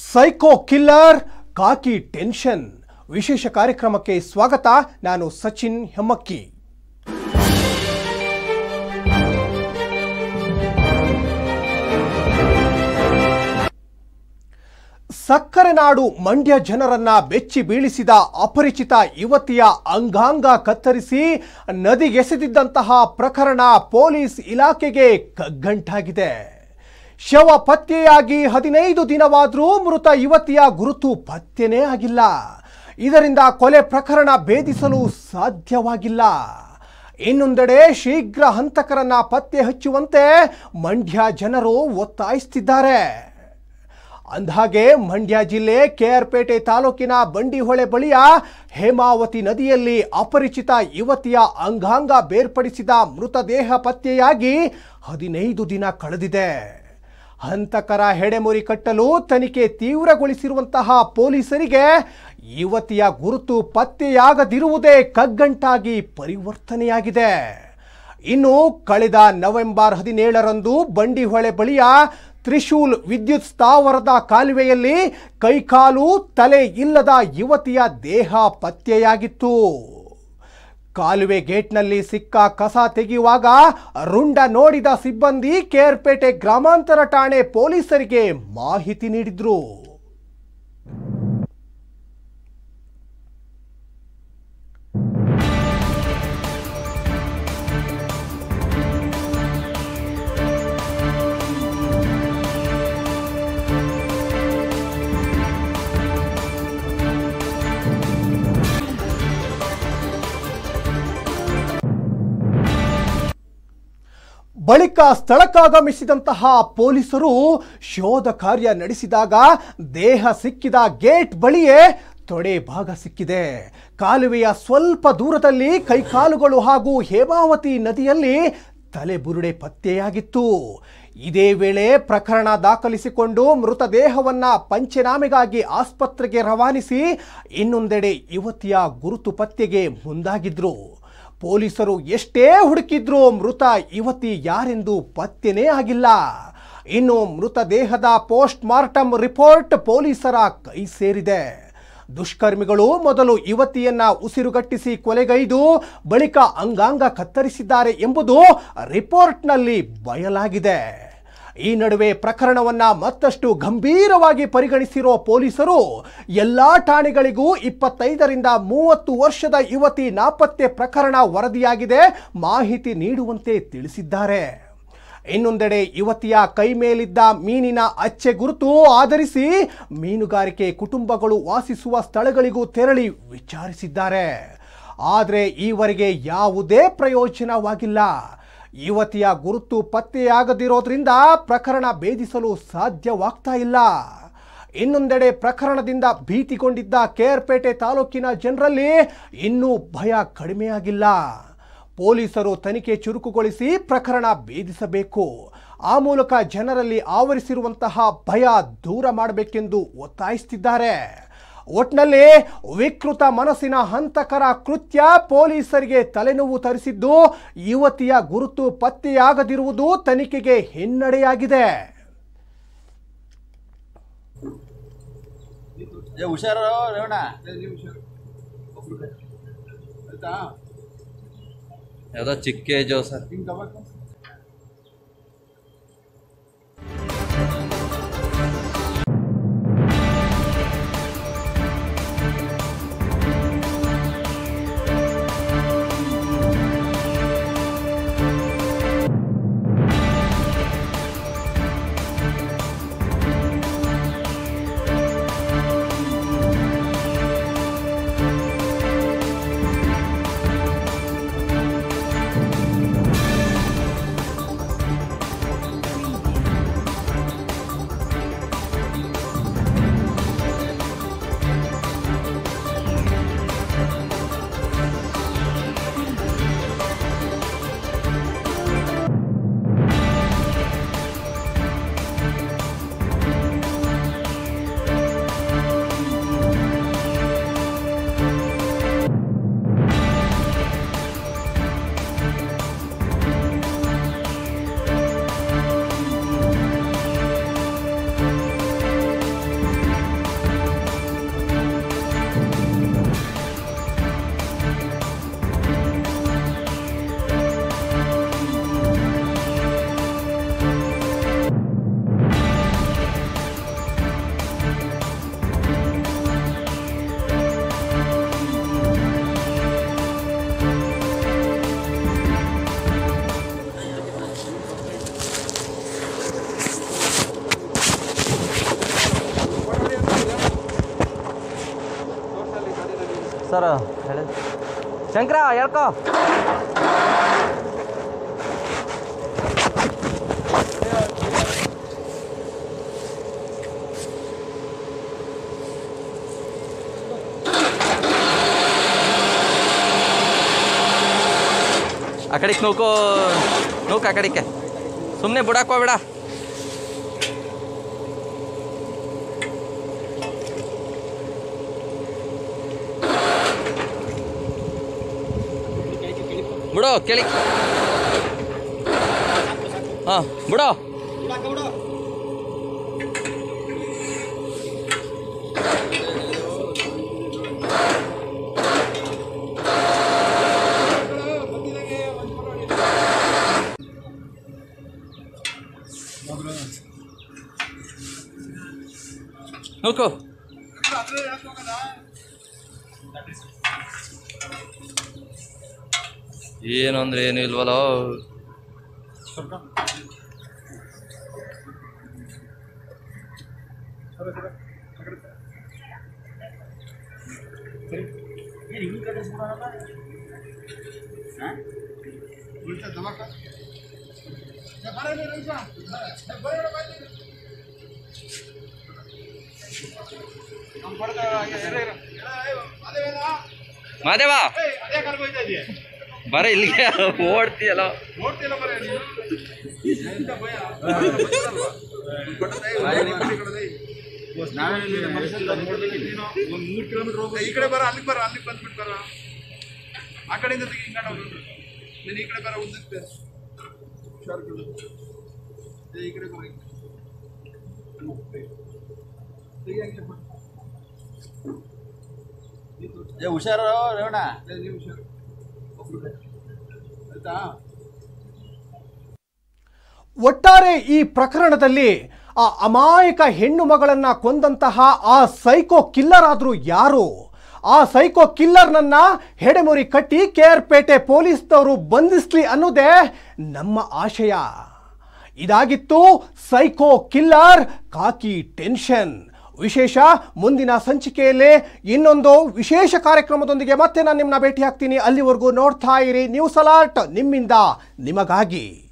Psycho killer ಕಾಕಿ tension ವಿಶೇಷ ಕಾರ್ಯಕ್ರಮಕ್ಕೆ ಸ್ವಾಗತ ನಾನು ಸಚಿನ್ ಹೆಮ್ಮಕ್ಕಿ ಸಕ್ಕರೆ ನಾಡು ಮಂಡ್ಯ ಜನರನ್ನ ಬೆಚ್ಚಿ ಬೀಳಿಸಿದ ಅಪರಿಚಿತ ಯುವತಿಯ ಅಂಗಾಂಗ ಕತ್ತರಿಸಿ ನದಿಗೆಸೆದಿದ್ದಂತಹ ಪ್ರಕರಣ ಪೊಲೀಸ್ ಇಲಾಖೆಗೆ ಕಗ್ಗಂಟಾಗಿದೆ ಶವ ಪತ್ತೆಯಾಗಿ ಹದಿನೈದು ದಿನವಾದರೂ ಮೃತ ಯುವತಿಯ ಗುರುತು ಪತ್ತೆನೇ ಆಗಿಲ್ಲ ಇದರಿಂದ ಕೊಲೆ ಪ್ರಕರಣ ಭೇದಿಸಲು ಸಾಧ್ಯವಾಗಿಲ್ಲ ಇನ್ನೊಂದೆಡೆ ಶೀಘ್ರ ಹಂತಕರನ್ನ ಪತ್ತೆ ಹಚ್ಚುವಂತೆ ಮಂಡ್ಯ ಜನರು ಒತ್ತಾಯಿಸುತ್ತಿದ್ದಾರೆ ಅಂದಹಾಗೆ ಮಂಡ್ಯ ಜಿಲ್ಲೆ ಕೆಆರ್ಪೇಟೆ ತಾಲೂಕಿನ ಬಂಡಿಹೊಳೆ ಬಳಿಯ ಹೇಮಾವತಿ ನದಿಯಲ್ಲಿ ಅಪರಿಚಿತ ಯುವತಿಯ ಅಂಗಾಂಗ ಬೇರ್ಪಡಿಸಿದ ಮೃತದೇಹ ಪತ್ತೆಯಾಗಿ ಹದಿನೈದು ದಿನ ಕಳೆದಿದೆ ಹಂತಕರ ಹೆಡೆಮುರಿ ಕಟ್ಟಲು ತನಿಖೆ ತೀವ್ರಗೊಳಿಸಿರುವಂತಹ ಪೊಲೀಸರಿಗೆ ಯುವತಿಯ ಗುರುತು ಪತ್ತೆಯಾಗದಿರುವುದೇ ಕಗ್ಗಂಟಾಗಿ ಪರಿವರ್ತನೆಯಾಗಿದೆ ಇನ್ನು ಕಳೆದ ನವೆಂಬರ್ ಹದಿನೇಳರಂದು ಬಂಡಿಹೊಳೆ ಬಳಿಯ ತ್ರಿಶೂಲ್ ವಿದ್ಯುತ್ ಸ್ಥಾವರದ ಕಾಲುವೆಯಲ್ಲಿ ಕೈಕಾಲು ತಲೆ ಇಲ್ಲದ ಯುವತಿಯ ದೇಹ ಪತ್ತೆಯಾಗಿತ್ತು ಕಾಲುವೆ ಗೇಟ್ನಲ್ಲಿ ಸಿಕ್ಕ ಕಸ ತೆಗೆಯುವಾಗ ರುಂಡ ನೋಡಿದ ಸಿಬ್ಬಂದಿ ಕೇರ್ಪೇಟೆ ಗ್ರಾಮಾಂತರ ಠಾಣೆ ಪೊಲೀಸರಿಗೆ ಮಾಹಿತಿ ನೀಡಿದ್ರು ಬಳಿಕ ಸ್ಥಳಕ್ಕಾಗಮಿಸಿದಂತಹ ಪೊಲೀಸರು ಶೋಧ ಕಾರ್ಯ ನಡೆಸಿದಾಗ ದೇಹ ಸಿಕ್ಕಿದ ಗೇಟ್ ಬಳಿಯೇ ತೊಡೆ ಭಾಗ ಸಿಕ್ಕಿದೆ ಕಾಲುವೆಯ ಸ್ವಲ್ಪ ದೂರದಲ್ಲಿ ಕೈಕಾಲುಗಳು ಹಾಗೂ ಹೇಮಾವತಿ ನದಿಯಲ್ಲಿ ತಲೆ ಬುರುಡೆ ಪತ್ತೆಯಾಗಿತ್ತು ಇದೇ ವೇಳೆ ಪ್ರಕರಣ ದಾಖಲಿಸಿಕೊಂಡು ಮೃತದೇಹವನ್ನ ಪಂಚನಾಮೆಗಾಗಿ ಆಸ್ಪತ್ರೆಗೆ ರವಾನಿಸಿ ಇನ್ನೊಂದೆಡೆ ಯುವತಿಯ ಗುರುತು ಪತ್ತೆಗೆ ಮುಂದಾಗಿದ್ರು ಪೊಲೀಸರು ಎಷ್ಟೇ ಹುಡುಕಿದ್ರೂ ಮೃತ ಯುವತಿ ಯಾರೆಂದು ಪತ್ತೆನೇ ಆಗಿಲ್ಲ ಇನ್ನು ಮೃತದೇಹದ ಪೋಸ್ಟ್ ಮಾರ್ಟಮ್ ರಿಪೋರ್ಟ್ ಪೊಲೀಸರ ಕೈ ಸೇರಿದೆ ದುಷ್ಕರ್ಮಿಗಳು ಮೊದಲು ಯುವತಿಯನ್ನ ಉಸಿರುಗಟ್ಟಿಸಿ ಕೊಲೆಗೈದು ಬಳಿಕ ಅಂಗಾಂಗ ಕತ್ತರಿಸಿದ್ದಾರೆ ಎಂಬುದು ರಿಪೋರ್ಟ್ನಲ್ಲಿ ಬಯಲಾಗಿದೆ ಈ ನಡುವೆ ಪ್ರಕರಣವನ್ನ ಮತ್ತಷ್ಟು ಗಂಭೀರವಾಗಿ ಪರಿಗಣಿಸಿರೋ ಪೊಲೀಸರು ಎಲ್ಲಾ ಠಾಣೆಗಳಿಗೂ ಇಪ್ಪತ್ತೈದರಿಂದ ಮೂವತ್ತು ವರ್ಷದ ಯುವತಿ ನಾಪತ್ತೆ ಪ್ರಕರಣ ವರದಿಯಾಗಿದೆ ಮಾಹಿತಿ ನೀಡುವಂತೆ ತಿಳಿಸಿದ್ದಾರೆ ಇನ್ನೊಂದೆಡೆ ಯುವತಿಯ ಕೈ ಮೇಲಿದ್ದ ಮೀನಿನ ಅಚ್ಚೆ ಗುರುತು ಆಧರಿಸಿ ಮೀನುಗಾರಿಕೆ ಕುಟುಂಬಗಳು ವಾಸಿಸುವ ಸ್ಥಳಗಳಿಗೂ ತೆರಳಿ ವಿಚಾರಿಸಿದ್ದಾರೆ ಆದರೆ ಈವರೆಗೆ ಯಾವುದೇ ಪ್ರಯೋಜನವಾಗಿಲ್ಲ ಯುವತಿಯ ಗುರುತು ಪತ್ತೆಯಾಗದಿರೋದ್ರಿಂದ ಪ್ರಕರಣ ಭೇದಿಸಲು ಸಾಧ್ಯವಾಗ್ತಾ ಇಲ್ಲ ಇನ್ನೊಂದೆಡೆ ಪ್ರಕರಣದಿಂದ ಭೀತಿಗೊಂಡಿದ್ದ ಕೇರ್ಪೇಟೆ ತಾಲೂಕಿನ ಜನರಲ್ಲಿ ಇನ್ನೂ ಭಯ ಕಡಿಮೆಯಾಗಿಲ್ಲ ಪೊಲೀಸರು ತನಿಖೆ ಚುರುಕುಗೊಳಿಸಿ ಪ್ರಕರಣ ಭೇದಿಸಬೇಕು ಆ ಮೂಲಕ ಜನರಲ್ಲಿ ಆವರಿಸಿರುವಂತಹ ಭಯ ದೂರ ಮಾಡಬೇಕೆಂದು ಒತ್ತಾಯಿಸುತ್ತಿದ್ದಾರೆ ಒಟ್ನಲ್ಲಿ ವಿಕೃತ ಮನಸ್ಸಿನ ಹಂತಕರ ಕೃತ್ಯ ಪೊಲೀಸರಿಗೆ ತಲೆನೋವು ತರಿಸಿದ್ದು ಯುವತಿಯ ಗುರುತು ಪತ್ತೆಯಾಗದಿರುವುದು ತನಿಖೆಗೆ ಹಿನ್ನಡೆಯಾಗಿದೆ ಏ ಹುಷಾರು ರೇವಣ ಆಯ್ತಾ ಯಾವುದೋ ಚಿಕ್ಕ ಏಜು ಸರ್ ಹಿಂಗೆ ತಗೋಬೇಕು ಬರ್ತಾರ ಹೇಳಿ ಶಂಕರ ಹೇಳ್ಕೊ ಆ ಕಡೆಗೆ ನೂಕು ನೂಕು ಆ ಕಡೆಗೆ ಸುಮ್ಮನೆ ಬಿಡಕ್ಕೆ ಹೋಗ್ಬೇಡ ಬಿಡು ಕೇಳಿ ಹಾಂ ಬಿಡು ನೂಕು ಏನು ಅಂದ್ರೆ ಏನು ಇಲ್ವಲ್ಲ ಮಾದೇವ ಬರ ಇಲ್ಲಿಗೆ ಓಡ್ತೀಯಲ್ಲ ಈ ಕಡೆ ಬರ ಅಲ್ಲಿಗೆ ಬರ ಅಲ್ಲಿಗೆ ಬಂದ್ಬಿಟ್ಟು ಬರ ಆ ಕಡೆಯಿಂದ ತೆಗಿ ಹಿಂಗಣ್ಣ ಹೋಗೋದು ನೀನು ಈ ಕಡೆ ಬರ ಉದ್ದಕ್ಕೆ ಹುಷಾರ್ಗಳು ಏ, ಈ ಕಡೆ ಬರ ಈ ಕಡೆ. ತೆಗಿ ಹಂಗೆ ಬಾ. ಏ ಹುಷಾರು ರೇವಣ ಏ, ನೀವು ಹುಷಾರು ಒಬ್ರು ಆಯ್ತಾ ಒಟ್ಟಾರೆ ಈ ಪ್ರಕರಣದಲ್ಲಿ ಆ ಅಮಾಯಕ ಹೆಣ್ಣು ಮಗಳನ್ನ ಕೊಂದಂತಹ ಆ ಸೈಕೋ ಕಿಲ್ಲರ್ ಆದ್ರೂ ಯಾರು ಆ ಸೈಕೋ ಕಿಲ್ಲರ್ನನ್ನ ಹೆಡೆಮುರಿ ಕಟ್ಟಿ ಕೆ ಆರ್ ಪೇಟೆ ಪೊಲೀಸ್ನವರು ಬಂಧಿಸ್ಲಿ ಅನ್ನೋದೇ ನಮ್ಮ ಆಶಯ ಇದಾಗಿತ್ತು ಸೈಕೋ ಕಿಲ್ಲರ್ ಕಾಕಿ ಟೆನ್ಷನ್ ವಿಶೇಷ ಮುಂದಿನ ಸಂಚಿಕೆಯಲ್ಲಿ ಇನ್ನೊಂದು ವಿಶೇಷ ಕಾರ್ಯಕ್ರಮದೊಂದಿಗೆ ಮತ್ತೆ ನಾನು ನಿಮ್ಮನ್ನ ಭೇಟಿ ಆಗ್ತೀನಿ ಅಲ್ಲಿವರೆಗೂ ನೋಡ್ತಾ ಇರಿ ನ್ಯೂಸ್ ಅಲರ್ಟ್ ನಿಮ್ಮಿಂದ ನಿಮಗಾಗಿ